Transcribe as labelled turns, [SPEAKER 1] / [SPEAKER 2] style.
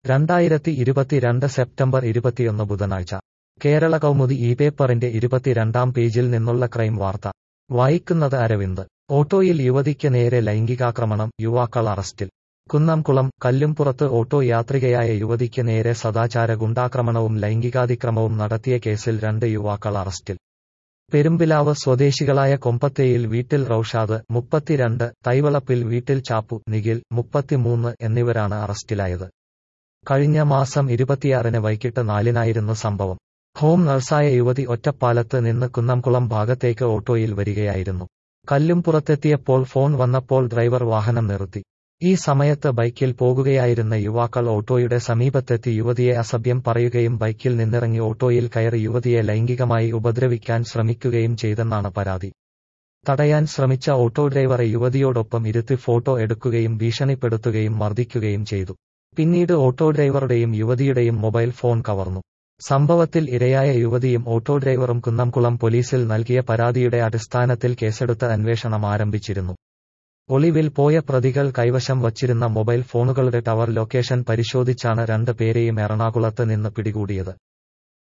[SPEAKER 1] രണ്ടായിരത്തി ഇരുപത്തിരണ്ട് സെപ്റ്റംബർ ഇരുപത്തിയൊന്ന് ബുധനാഴ്ച കേരള കൗമുദി ഈ പേപ്പറിന്റെ ഇരുപത്തിരണ്ടാം പേജിൽ നിന്നുള്ള ക്രൈം വാർത്ത വായിക്കുന്നത് അരവിന്ദ് ഓട്ടോയിൽ യുവതിക്ക് നേരെ ലൈംഗികാക്രമണം യുവാക്കൾ അറസ്റ്റിൽ കുന്നംകുളം കല്ലുംപുറത്ത് ഓട്ടോ യാത്രികയായ യുവതിക്ക് നേരെ സദാചാര ഗുണ്ടാക്രമണവും ലൈംഗികാതിക്രമവും നടത്തിയ കേസിൽ രണ്ട് യുവാക്കൾ അറസ്റ്റിൽ പെരുമ്പിലാവ് സ്വദേശികളായ കൊമ്പത്തേയിൽ വീട്ടിൽ റൌഷാദ് മുപ്പത്തിരണ്ട് തൈവളപ്പിൽ വീട്ടിൽ ചാപ്പു നിഖിൽ മുപ്പത്തിമൂന്ന് എന്നിവരാണ് അറസ്റ്റിലായത് കഴിഞ്ഞ മാസം ഇരുപത്തിയാറിന് വൈകിട്ട് നാലിനായിരുന്നു സംഭവം ഹോം നഴ്സായ യുവതി ഒറ്റപ്പാലത്ത് നിന്ന് കുന്നംകുളം ഭാഗത്തേക്ക് ഓട്ടോയിൽ വരികയായിരുന്നു കല്ലുംപുറത്തെത്തിയപ്പോൾ ഫോൺ വന്നപ്പോൾ ഡ്രൈവർ വാഹനം നിർത്തി ഈ സമയത്ത് ബൈക്കിൽ പോകുകയായിരുന്ന യുവാക്കൾ ഓട്ടോയുടെ സമീപത്തെത്തി യുവതിയെ അസഭ്യം പറയുകയും ബൈക്കിൽ നിന്നിറങ്ങി ഓട്ടോയിൽ കയറി യുവതിയെ ലൈംഗികമായി ഉപദ്രവിക്കാൻ ശ്രമിക്കുകയും ചെയ്തെന്നാണ് പരാതി തടയാൻ ശ്രമിച്ച ഓട്ടോ ഡ്രൈവറെ യുവതിയോടൊപ്പം ഇരുത്തി ഫോട്ടോ എടുക്കുകയും ഭീഷണിപ്പെടുത്തുകയും മർദ്ദിക്കുകയും ചെയ്തു പിന്നീട് ഓട്ടോ ഡ്രൈവറുടെയും യുവതിയുടെയും മൊബൈൽ ഫോൺ കവർന്നു സംഭവത്തിൽ ഇരയായ യുവതിയും ഓട്ടോ ഡ്രൈവറും കുന്നംകുളം പോലീസിൽ നൽകിയ പരാതിയുടെ അടിസ്ഥാനത്തിൽ കേസെടുത്ത് അന്വേഷണം ആരംഭിച്ചിരുന്നു ഒളിവിൽ പോയ പ്രതികൾ കൈവശം വച്ചിരുന്ന മൊബൈൽ ഫോണുകളുടെ ടവർ ലൊക്കേഷൻ പരിശോധിച്ചാണ് രണ്ട് പേരെയും എറണാകുളത്ത് നിന്ന് പിടികൂടിയത്